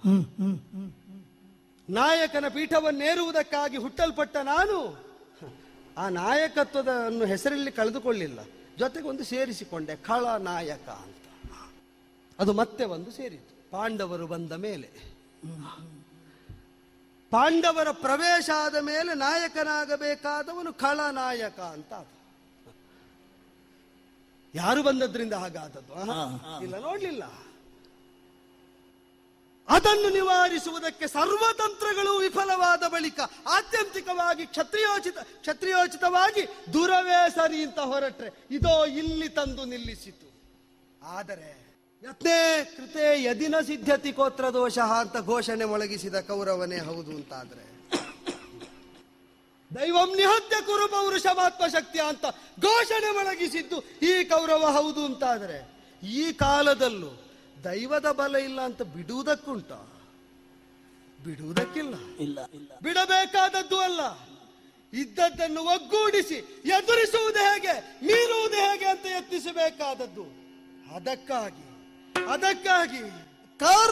ನಾಯಕನ ಪೀಠವನ್ನೇರುವುದಕ್ಕಾಗಿ ಹುಟ್ಟಲ್ಪಟ್ಟ ನಾನು ಆ ನಾಯಕತ್ವದನ್ನು ಹೆಸರಲ್ಲಿ ಕಳೆದುಕೊಳ್ಳಿಲ್ಲ ಜೊತೆಗೆ ಒಂದು ಸೇರಿಸಿಕೊಂಡೆ ಖಳ ನಾಯಕ ಅಂತ ಅದು ಮತ್ತೆ ಒಂದು ಸೇರಿತು ಪಾಂಡವರು ಬಂದ ಮೇಲೆ ಪಾಂಡವರ ಪ್ರವೇಶ ಆದ ಮೇಲೆ ನಾಯಕನಾಗಬೇಕಾದವನು ಖಳನಾಯಕ ಅಂತ ಆದ. ಯಾರು ಬಂದದ್ರಿಂದ ಹಾಗಾದದ್ದು ಆಹಾ. ಇಲ್ಲ ನೋಡ್ಲಿಲ್ಲ ಅದನ್ನು ನಿವಾರಿಸುವುದಕ್ಕೆ ಸರ್ವತಂತ್ರಗಳು ವಿಫಲವಾದ ಬಳಿಕ ಆತ್ಯಂತಿಕವಾಗಿ ಕ್ಷತ್ರಿಯೋಚಿತ ಕ್ಷತ್ರಿಯೋಚಿತವಾಗಿ ದುರವೇ ಸರಿ ಅಂತ ಹೊರಟ್ರೆ ಇದೋ ಇಲ್ಲಿ ತಂದು ನಿಲ್ಲಿಸಿತು ಆದರೆ ಯತ್ನೇ ಕೃತೆ ಯದಿನ ಸಿದ್ಧತಿ ಕೋತ್ರ ದೋಷ ಅಂತ ಘೋಷಣೆ ಮೊಳಗಿಸಿದ ಕೌರವನೇ ಹೌದು ಅಂತಾದ್ರೆ ದೈವಂ ನಿಹತ್ಯ ಕುರು ಪೌರುಷಮಾತ್ಮ ಶಕ್ತಿಯ ಅಂತ ಘೋಷಣೆ ಮೊಳಗಿಸಿದ್ದು ಈ ಕೌರವ ಹೌದು ಅಂತಾದ್ರೆ ಈ ಕಾಲದಲ್ಲೂ ದೈವದ ಬಲ ಇಲ್ಲ ಅಂತ ಬಿಡುವುದಕ್ಕುಂಟ ಬಿಡುವುದಕ್ಕಿಲ್ಲ ಇಲ್ಲ ಇಲ್ಲ ಬಿಡಬೇಕಾದದ್ದು ಅಲ್ಲ ಇದ್ದದ್ದನ್ನು ಒಗ್ಗೂಡಿಸಿ ಎದುರಿಸುವುದು ಹೇಗೆ ಮೀರುವುದು ಹೇಗೆ ಅಂತ ಯತ್ನಿಸಬೇಕಾದದ್ದು ಅದಕ್ಕಾಗಿ ಅದಕ್ಕಾಗಿ ಕಾರ